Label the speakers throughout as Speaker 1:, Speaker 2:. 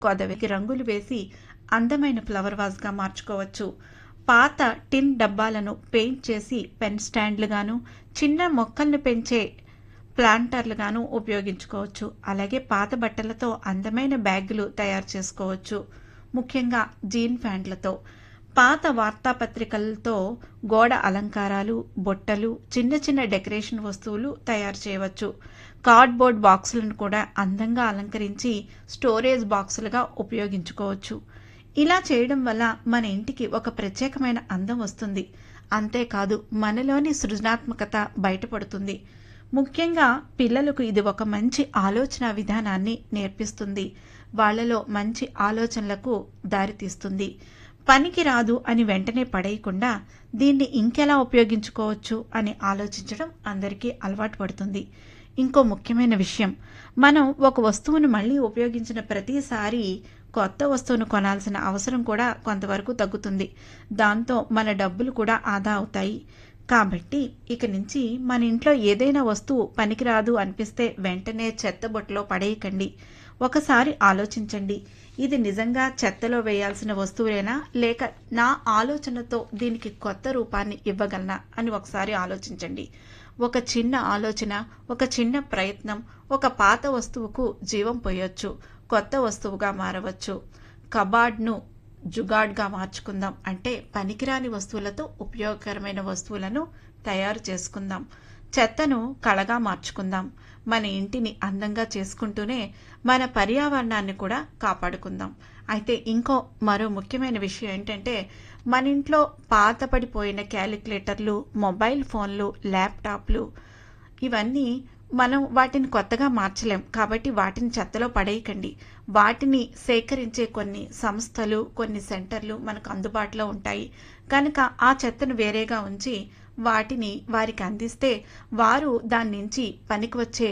Speaker 1: కొదవికి రంగులు వేసి అందమైన ఫ్లవర్ వాజ్గా మార్చుకోవచ్చు పాత టిన్ డబ్బాలను పెయింట్ చేసి పెన్ స్టాండ్లుగాను చిన్న మొక్కల్ని పెంచే ప్లాంటర్లుగాను ఉపయోగించుకోవచ్చు అలాగే పాత బట్టలతో అందమైన బ్యాగులు తయారు చేసుకోవచ్చు ముఖ్యంగా జీన్ ప్యాంట్లతో పాత వార్తాపత్రికలతో గోడ అలంకారాలు బొట్టలు చిన్న చిన్న డెకరేషన్ వస్తువులు తయారు చేయవచ్చు కార్డ్బోర్డ్ బాక్సులను కూడా అందంగా అలంకరించి స్టోరేజ్ బాక్సులుగా ఉపయోగించుకోవచ్చు ఇలా చేయడం వల్ల మన ఇంటికి ఒక ప్రత్యేకమైన అందం వస్తుంది అంతేకాదు మనలోని సృజనాత్మకత బయటపడుతుంది ముఖ్యంగా పిల్లలకు ఇది ఒక మంచి ఆలోచన విధానాన్ని నేర్పిస్తుంది వాళ్ళలో మంచి ఆలోచనలకు దారితీస్తుంది పనికి రాదు అని వెంటనే పడేయకుండా దీన్ని ఇంకెలా ఉపయోగించుకోవచ్చు అని ఆలోచించడం అందరికీ అలవాటు పడుతుంది ఇంకో ముఖ్యమైన విషయం మనం ఒక వస్తువును మళ్ళీ ఉపయోగించిన ప్రతిసారి కొత్త వస్తువును కొనాల్సిన అవసరం కూడా కొంతవరకు తగ్గుతుంది దాంతో మన డబ్బులు కూడా ఆదా అవుతాయి కాబట్టి ఇక నుంచి మన ఇంట్లో ఏదైనా వస్తువు పనికిరాదు అనిపిస్తే వెంటనే చెత్తబొట్టులో పడేయకండి ఒకసారి ఆలోచించండి ఇది నిజంగా చెత్తలో వేయాల్సిన వస్తువులేనా లేక నా ఆలోచనతో దీనికి కొత్త రూపాన్ని ఇవ్వగలనా అని ఒకసారి ఆలోచించండి ఒక చిన్న ఆలోచన ఒక చిన్న ప్రయత్నం ఒక పాత వస్తువుకు జీవం పోయొచ్చు కొత్త వస్తువుగా మారవచ్చు కబాడ్ను జుగాడ్గా మార్చుకుందాం అంటే పనికిరాని వస్తువులతో ఉపయోగకరమైన వస్తువులను తయారు చేసుకుందాం చెత్తను కళగా మార్చుకుందాం మన ఇంటిని అందంగా చేసుకుంటూనే మన పర్యావరణాన్ని కూడా కాపాడుకుందాం అయితే ఇంకో మరో ముఖ్యమైన విషయం ఏంటంటే మన ఇంట్లో పాతపడిపోయిన క్యాలిక్యులేటర్లు మొబైల్ ఫోన్లు ల్యాప్టాప్లు ఇవన్నీ మనం వాటిని కొత్తగా మార్చలేం కాబట్టి వాటిని చెత్తలో పడేయకండి వాటిని సేకరించే కొన్ని సంస్థలు కొన్ని సెంటర్లు మనకు అందుబాటులో ఉంటాయి కనుక ఆ చెత్తను వేరేగా ఉంచి వాటిని వారికి అందిస్తే వారు దాని నుంచి పనికి వచ్చే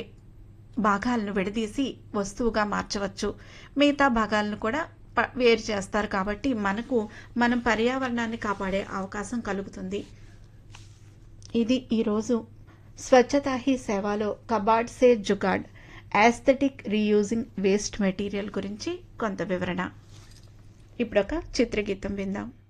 Speaker 1: భాగాలను విడదీసి వస్తువుగా మార్చవచ్చు మిగతా భాగాలను కూడా ప- వేరు చేస్తారు కాబట్టి మనకు మనం పర్యావరణాన్ని కాపాడే అవకాశం కలుగుతుంది ఇది ఈరోజు స్వచ్ఛతా హీ సేవలో Kabaad se Jugaad aesthetic reusing waste material గురించి కొంత వివరణ ఇప్పుడొక చిత్రగీతం విందాం